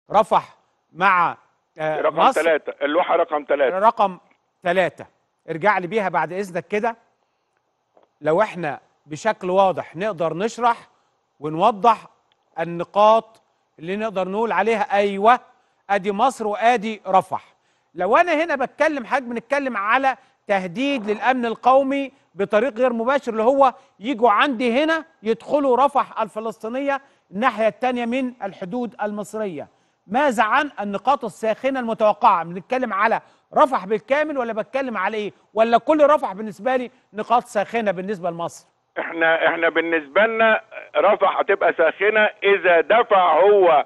رفح مع آه، رقم مصر ثلاثة اللوحة رقم ثلاثة رقم ثلاثة ارجع لي بيها بعد إذنك كده لو احنا بشكل واضح نقدر نشرح ونوضح النقاط اللي نقدر نقول عليها أيوة أدي مصر وأدي رفح لو أنا هنا بتكلم حاجة بنتكلم على تهديد للأمن القومي بطريق غير مباشر اللي هو يجوا عندي هنا يدخلوا رفح الفلسطينية الناحية التانية من الحدود المصرية ماذا عن النقاط الساخنة المتوقعة بنتكلم على رفح بالكامل ولا بتكلم على ايه ولا كل رفح بالنسبة لي نقاط ساخنة بالنسبة لمصر احنا احنا بالنسبة لنا رفح هتبقى ساخنة اذا دفع هو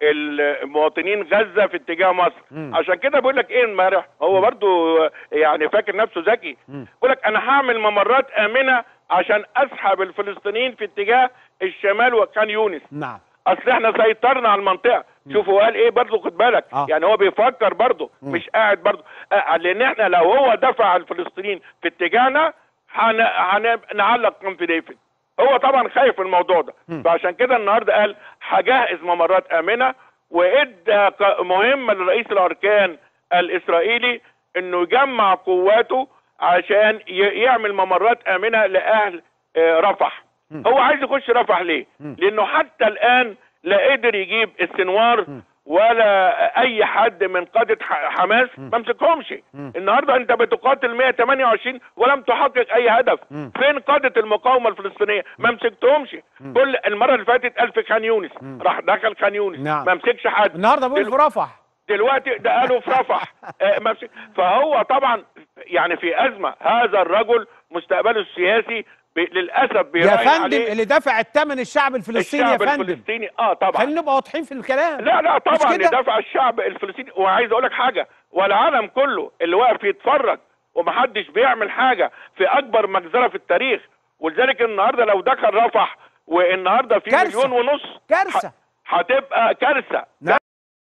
المواطنين غزة في اتجاه مصر مم. عشان كده بقول لك ايه امبارح هو برضو يعني فاكر نفسه ذكي مم. بقول لك انا هعمل ممرات امنة عشان اسحب الفلسطينيين في اتجاه الشمال وكان يونس نعم اصل احنا سيطرنا على المنطقه شوفوا قال ايه برضه خد بالك آه. يعني هو بيفكر برضه مم. مش قاعد برضه آه لان احنا لو هو دفع الفلسطينيين في اتجاهنا هن... هنعلق كامب ديفيد هو طبعا خايف من الموضوع ده مم. فعشان كده النهارده قال هجهز ممرات امنه وادى ق- مهمه لرئيس الاركان الاسرائيلي انه يجمع قواته عشان ي... يعمل ممرات امنه لاهل آه، رفح مم. هو عايز يخش رفح ليه؟ مم. لانه حتى الان لا قدر يجيب السنوار مم. ولا اي حد من قاده ح- حماس مم. ما مسكهمش مم. النهارده انت بتقاتل 128 ولم تحقق اي هدف مم. فين قاده المقاومه الفلسطينيه ما مسكتهمش مم. كل المره اللي فاتت قال في خان يونس مم. راح دخل خان يونس نعم. ما مسكش حد النهارده بقول دل- في رفح دلوقتي ده قالوا في رفح آه، ما مسك- فهو طبعا يعني في ازمه هذا الرجل مستقبله السياسي ب- للاسف يا بيراهن فندم عليه اللي دفع الثمن الشعب الفلسطيني الشعب يا فندم الفلسطيني اه طبعا خلينا نبقى واضحين في الكلام لا لا مش طبعا كده؟ دفع الشعب الفلسطيني وعايز اقول لك حاجه والعالم كله اللي واقف يتفرج ومحدش بيعمل حاجه في اكبر مجزره في التاريخ ولذلك النهارده لو دخل رفح والنهارده في كارثة. مليون ونص كارثة ه- هتبقى كارثه نعم.